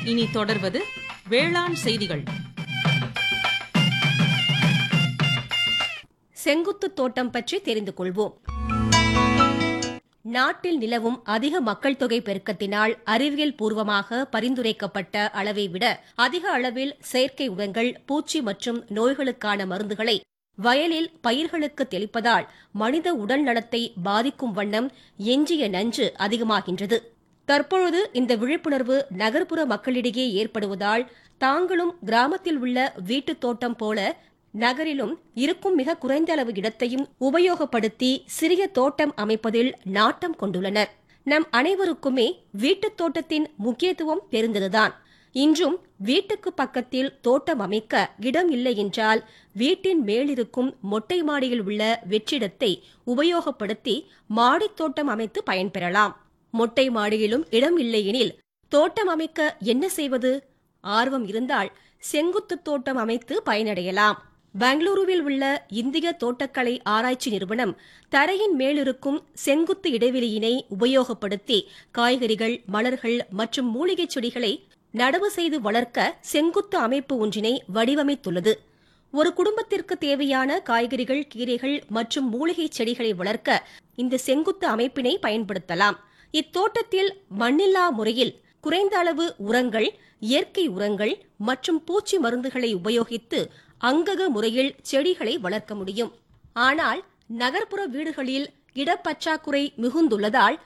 இனி தொடர்வது வேளாண் செய்திகள் செங்குத்து தோட்டம் பற்றி தெரிந்து கொள்வோம் நாட்டில் நிலவும் அதிக மக்கள் தொகை பெருக்கத்தினால் அறிவியல் பூர்வமாக பரிந்துரைக்கப்பட்ட அளவை விட அதிக அளவில் செயற்கை உரங்கள் பூச்சி மற்றும் நோய்களுக்கான மருந்துகளை வயலில் பயிர்களுக்கு தெளிப்பதால் மனித உடல் நலத்தை பாதிக்கும் வண்ணம் எஞ்சிய நஞ்சு அதிகமாகின்றது தற்பொழுது இந்த விழிப்புணர்வு நகர்ப்புற மக்களிடையே ஏற்படுவதால் தாங்களும் கிராமத்தில் உள்ள வீட்டுத் தோட்டம் போல நகரிலும் இருக்கும் மிக குறைந்த அளவு இடத்தையும் உபயோகப்படுத்தி சிறிய தோட்டம் அமைப்பதில் நாட்டம் கொண்டுள்ளனர் நம் அனைவருக்குமே வீட்டுத் தோட்டத்தின் முக்கியத்துவம் தெரிந்ததுதான் இன்றும் வீட்டுக்கு பக்கத்தில் தோட்டம் அமைக்க இடம் இல்லை என்றால் வீட்டின் மேலிருக்கும் மொட்டை மாடியில் உள்ள வெற்றிடத்தை உபயோகப்படுத்தி மாடித் தோட்டம் அமைத்து பயன்பெறலாம் மொட்டை மாடியிலும் இடம் இல்லையெனில் தோட்டம் அமைக்க என்ன செய்வது ஆர்வம் இருந்தால் செங்குத்து தோட்டம் அமைத்து பயனடையலாம் பெங்களூருவில் உள்ள இந்திய தோட்டக்கலை ஆராய்ச்சி நிறுவனம் தரையின் மேலிருக்கும் செங்குத்து இடைவெளியினை உபயோகப்படுத்தி காய்கறிகள் மலர்கள் மற்றும் மூலிகைச் செடிகளை நடவு செய்து வளர்க்க செங்குத்து அமைப்பு ஒன்றினை வடிவமைத்துள்ளது ஒரு குடும்பத்திற்கு தேவையான காய்கறிகள் கீரைகள் மற்றும் மூலிகைச் செடிகளை வளர்க்க இந்த செங்குத்து அமைப்பினை பயன்படுத்தலாம் இத்தோட்டத்தில் மண்ணில்லா முறையில் குறைந்த அளவு உரங்கள் இயற்கை உரங்கள் மற்றும் பூச்சி மருந்துகளை உபயோகித்து அங்கக முறையில் செடிகளை வளர்க்க முடியும் ஆனால் நகர்ப்புற வீடுகளில் இடப்பற்றாக்குறை மிகுந்துள்ளதால்